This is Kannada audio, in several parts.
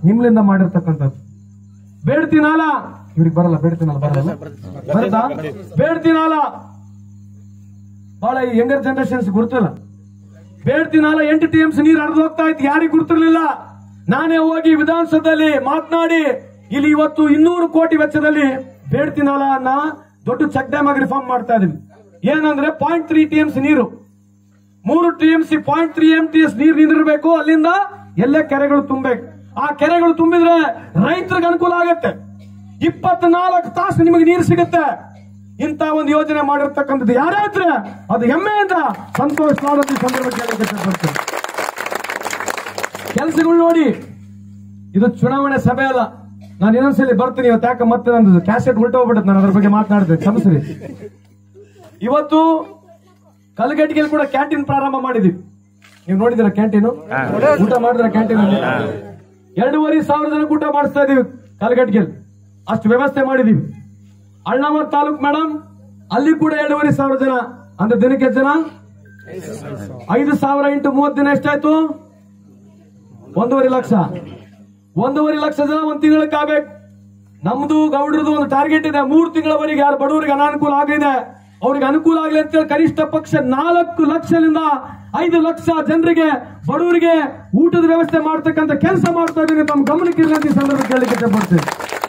ನಿಮ್ಲಿಂದ ಮಾಡಿರ್ತಕ್ಕಂಥದ್ದು ಬೇಡ್ತಿನಾಲ ಇವ್ರಿಗೆ ಬರಲ್ಲ ಬೇಡ್ತಿನಾಲ ಬರಲ್ಲ ಬರುತ್ತಾ ಬೇಡ್ತಿನಾಲ ಬಹಳ ಈ ಯಂಗರ್ ಜನರೇಷನ್ಸ್ ಗುರುತಿಲ್ಲ ಬೇಡ್ತಿನಾಲ ಎಂಟು ಟಿ ಎಮ್ಸ್ ನೀರು ಹರಿದು ಹೋಗ್ತಾ ಇತ್ತು ಯಾರಿಗೂ ಗುರುತಿರ್ಲಿಲ್ಲ ನಾನೇ ಹೋಗಿ ವಿಧಾನಸೌಧದಲ್ಲಿ ಮಾತನಾಡಿ ಇಲ್ಲಿ ಇವತ್ತು ಇನ್ನೂರು ಕೋಟಿ ವೆಚ್ಚದಲ್ಲಿ ಬೇಡ್ತಿನಾಲ ಅನ್ನ ದೊಡ್ಡ ಚೆಕ್ ಡ್ಯಾಮ್ ಆಗಿ ರಿಫಾರ್ಮ್ ಮಾಡ್ತಾ ಇದೀವಿ ಏನಂದ್ರೆ ಪಾಯಿಂಟ್ ತ್ರೀ ಟಿ ಎಮ್ಸ್ ನೀರು ಮೂರು T M C point three M T S ನೀರು ನಿಂದಿರಬೇಕು ಅಲ್ಲಿಂದ ಎಲ್ಲೇ ಕೆರೆಗಳು ತುಂಬಬೇಕು ಆ ಕೆರೆಗಳು ತುಂಬಿದ್ರೆ ರೈತರಿಗೆ ಅನುಕೂಲ ಆಗತ್ತೆ ಇಪ್ಪತ್ನಾಲ್ಕು ತಾಸು ನಿಮಗೆ ನೀರು ಸಿಗುತ್ತೆ ಇಂತ ಒಂದು ಯೋಜನೆ ಮಾಡಿರ್ತಕ್ಕಂಥದ್ದು ಯಾರೇ ಇದ್ರೆ ಅದು ಹೆಮ್ಮೆಯಿಂದ ಸಂತೋಷವಾದ ಈ ಸಂದರ್ಭಕ್ಕೆ ಹೇಳಕ್ಕೆ ಇಷ್ಟಪಡ್ತೀನಿ ಕೆಲಸಗಳು ನೋಡಿ ಇದು ಚುನಾವಣೆ ಸಭೆ ಅಲ್ಲ ನಾನು ಇನ್ನೊಂದ್ಸಲಿ ಬರ್ತೀನಿ ಇವತ್ತು ಯಾಕೆ ಮತ್ತೆ ನಂದು ಕ್ಯಾಸೆಟ್ ಉಲ್ಟೋಗ್ಬಿಡುತ್ತೆ ನಾನು ಅದ್ರ ಬಗ್ಗೆ ಮಾತನಾಡ್ತೇನೆ ಕ್ಷಮಿಸ್ರಿ ಇವತ್ತು ಕಲಗಟ್ಟಿಗೆಯಲ್ಲಿ ಕೂಡ ಕ್ಯಾಂಟೀನ್ ಪ್ರಾರಂಭ ಮಾಡಿದೀವಿ ನೀವು ನೋಡಿದಿರ ಕ್ಯಾಂಟೀನ್ ಊಟ ಮಾಡಿದ್ರ ಕ್ಯಾಂಟೀನ್ ಅಲ್ಲಿ ಎರಡೂವರೆ ಸಾವಿರ ಜನ ಊಟ ಮಾಡಿಸ್ತಾ ಇದೀವಿ ಕಲಗಟ್ಟಿಗೆಯಲ್ಲಿ ಅಷ್ಟು ವ್ಯವಸ್ಥೆ ಮಾಡಿದೀವಿ ಅಣ್ಣಾವರ್ ತಾಲೂಕ್ ಮೇಡಮ್ ಅಲ್ಲಿ ಕೂಡ ಎರಡೂವರೆ ಸಾವಿರ ಜನ ಅಂದ್ರೆ ದಿನಕ್ಕೆ ಎಷ್ಟು ಜನ ಐದು ಸಾವಿರ ಇಂಟು ಮೂವತ್ತು ದಿನ ಎಷ್ಟಾಯ್ತು ಒಂದೂವರೆ ಲಕ್ಷ ಒಂದೂವರೆ ಲಕ್ಷ ಜನ ಒಂದ್ ತಿಂಗಳಕ್ಕೆ ಆಗ್ಬೇಕು ನಮ್ದು ಗೌಡ್ರದ್ದು ಒಂದು ಟಾರ್ಗೆಟ್ ಇದೆ ಮೂರು ತಿಂಗಳವರೆಗೆ ಯಾರು ಬಡವರಿಗೆ ಅನಾನುಕೂಲ ಆಗಿದೆ ಅವ್ರಿಗೆ ಅನುಕೂಲ ಆಗಲಿ ಅಂತ ಹೇಳಿ ಕನಿಷ್ಠ ಪಕ್ಷ ನಾಲ್ಕು ಲಕ್ಷದಿಂದ ಐದು ಲಕ್ಷ ಜನರಿಗೆ ಬಡವರಿಗೆ ಊಟದ ವ್ಯವಸ್ಥೆ ಮಾಡ್ತಕ್ಕಂಥ ಕೆಲಸ ಮಾಡ್ತಾ ಇದ್ದೀನಿ ತಮ್ಮ ಗಮನಕ್ಕೆ ಇರಲಿ ಅಂತ ಈ ಸಂದರ್ಭ ಕೇಳಲಿಕ್ಕೆ ಇಷ್ಟಪಡ್ತೀನಿ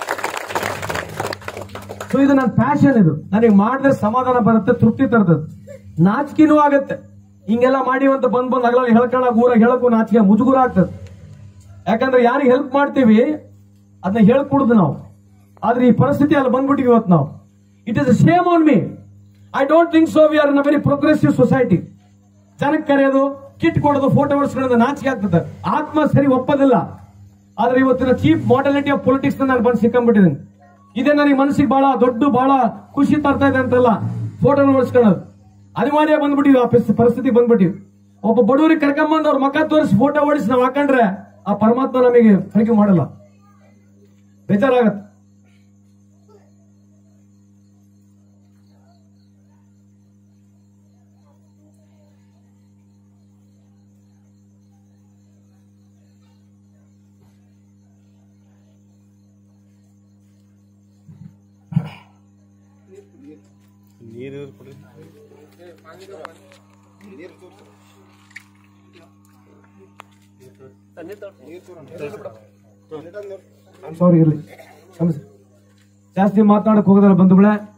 ಸೊ ಇದು ನನ್ನ ಪ್ಯಾಷನ್ ಇದು ನನಗೆ ಮಾಡಿದ್ರೆ ಸಮಾಧಾನ ಬರುತ್ತೆ ತೃಪ್ತಿ ತರ್ತದೆ ನಾಚಿಕೆನೂ ಆಗತ್ತೆ ಹಿಂಗೆಲ್ಲ ಮಾಡಿ ಅಂತ ಬಂದ್ ಬಂದ್ ಅಗಲ ಹೇಳ್ಕೊಂಡಾಗ ಊರಾಗ ಹೇಳಕ್ಕೂ ನಾಚಿಕೆ ಮುಜುಗುರ ಆಗ್ತದೆ ಯಾಕಂದ್ರೆ ಯಾರಿಗೆ ಹೆಲ್ಪ್ ಮಾಡ್ತೀವಿ ಅದನ್ನ ಹೇಳ್ಕೊಡುದು ನಾವು ಆದ್ರೆ ಈ ಪರಿಸ್ಥಿತಿ ಅಲ್ಲಿ ಬಂದ್ಬಿಟ್ಟಿವಿ ಇವತ್ತು ನಾವು it is same on me I don't think so we are in a very progressive society ಜನಕ್ಕೆ ಕರೆಯೋದು ಕಿಟ್ ಕೊಡೋದು ಫೋಟೋ ಹೊಡ್ಸ್ಕೊಳ್ಳೋದು ನಾಚಿಕೆ ಆಗ್ತದೆ ಆತ್ಮ ಸರಿ ಒಪ್ಪೋದಿಲ್ಲ ಆದ್ರೆ ಇವತ್ತಿನ ಚೀಪ್ ಮಾಡೆಲಿಟಿ ಆಫ್ ಪೊಲಿಟಿಕ್ಸ್ ನಾನು ಬಂದು ಸಿಕ್ಕೊಂಡ್ಬಿಟ್ಟಿದ್ದೀನಿ ಇದೇ ನನಗೆ ಮನಸ್ಸಿಗೆ ಬಹಳ ದೊಡ್ಡ ಬಹಳ ಖುಷಿ ತರ್ತಾ ಇದೆ ಅಂತಲ್ಲ ಫೋಟೋ ಹೊಡ್ಸ್ಕೊಳ್ಳೋದು ಅನಿವಾರ್ಯ ಬಂದ್ಬಿಟ್ಟಿವಿ ಆ ಪರಿಸ್- ಪರಿಸ್ಥಿತಿ ಬಂದ್ಬಿಟ್ಟಿವಿ ಒಬ್ಬ ಬಡವರಿಗೆ ಕರ್ಕೊಂಬಂದು ಅವ್ರ ಮಕ್ಕ ತೋರಿಸಿ ಫೋಟೋ ಓಡಿಸಿ ನಾವು ಹಾಕೊಂಡ್ರೆ ಆ ಪರಮಾತ್ಮ ನಮಗೆ ಫರಿಕೆ ಮಾಡಲ್ಲ ಬೇಜಾರಾಗತ್ತೆ ನೀರು ಕೊಡ್ರಿ ಸಾರಿ ಇರ್ಲಿ ಕ್ಷಮಿಸಿ ಜಾಸ್ತಿ ಮಾತನಾಡಕ್ ಹೋಗೋದಲ್ಲ ಬಂಧುಗಳೇ